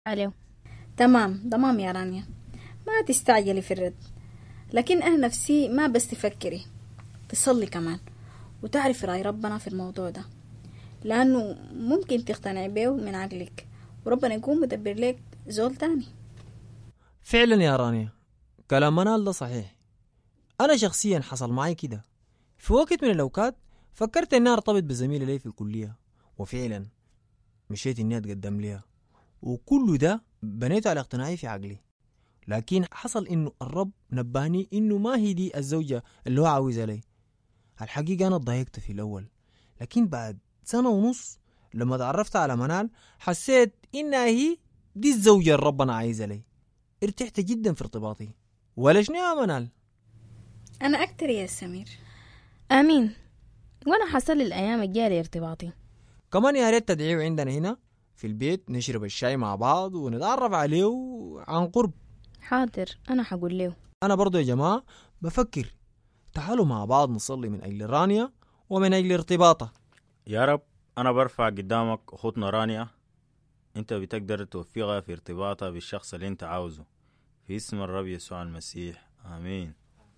عليه تمام تمام يا رانيا ما تستعجلي في الرد لكن أنا نفسي ما بس تفكري تصلي كمان وتعرفي رأي ربنا في الموضوع ده لأنه ممكن تقتنعي بيه من عقلك وربنا يكون مدبر لك زول تاني فعلا يا رانيا كلام منال ده صحيح أنا شخصيا حصل معي كده في وقت من الأوقات فكرت إني أرتبط بزميلة لي في الكلية وفعلا مشيت إني أتقدم لها وكل ده بنيته على اقتناعي في عقلي لكن حصل إنه الرب نبهني إنه ما هي دي الزوجة اللي هو عاوزها لي الحقيقة أنا ضايقت في الأول لكن بعد سنة ونص لما تعرفت على منال حسيت إنها هي دي الزوجة اللي ربنا عايزها لي ارتحت جدا في ارتباطي ولا شنو يا منال أنا أكتر يا سمير آمين وأنا حصل لي الأيام الجاية ارتباطي كمان يا ريت تدعيو عندنا هنا في البيت نشرب الشاي مع بعض ونتعرف عليه عن قرب حاضر أنا حقول له أنا برضو يا جماعة بفكر تعالوا مع بعض نصلي من أجل رانيا ومن أجل ارتباطها يا رب أنا برفع قدامك أخوتنا رانيا أنت بتقدر توفقها في ارتباطها بالشخص اللي أنت عاوزه في اسم الرب يسوع المسيح آمين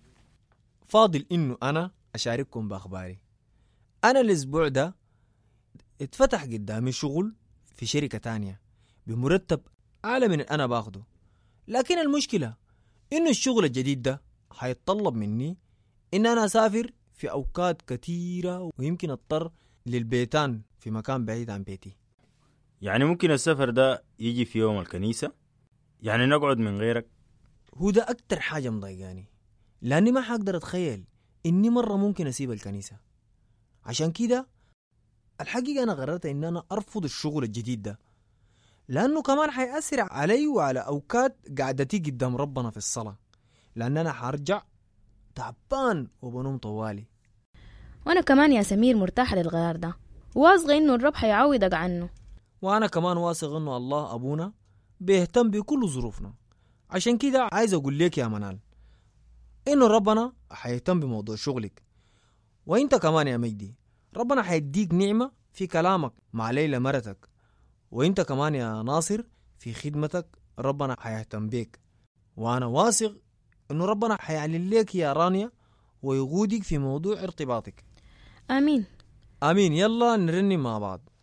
فاضل إنه أنا أشارككم بأخباري أنا الأسبوع ده اتفتح قدامي شغل في شركة تانية بمرتب أعلى من اللي أنا باخده لكن المشكلة إنه الشغل الجديد ده هيتطلب مني إن أنا أسافر في أوقات كتيرة ويمكن أضطر للبيتان في مكان بعيد عن بيتي يعني ممكن السفر ده يجي في يوم الكنيسة يعني نقعد من غيرك هو ده أكتر حاجة مضايقاني لأني ما حقدر أتخيل إني مرة ممكن أسيب الكنيسة عشان كده الحقيقة أنا قررت إن أنا أرفض الشغل الجديد ده لأنه كمان حيأثر علي وعلى أوقات قعدتي قدام ربنا في الصلاة لأن أنا حرجع تعبان وبنوم طوالي وأنا كمان يا سمير مرتاحة للغيار ده واثقة إنه الرب حيعوضك عنه وأنا كمان واثق إنه الله أبونا بيهتم بكل ظروفنا عشان كده عايز أقول لك يا منال إنه ربنا حيهتم بموضوع شغلك وإنت كمان يا مجدي ربنا حيديك نعمة في كلامك مع ليلى مرتك وإنت كمان يا ناصر في خدمتك ربنا حيهتم بيك وأنا واثق إنه ربنا حيعلن لك يا رانيا ويقودك في موضوع ارتباطك آمين آمين يلا نرنم مع بعض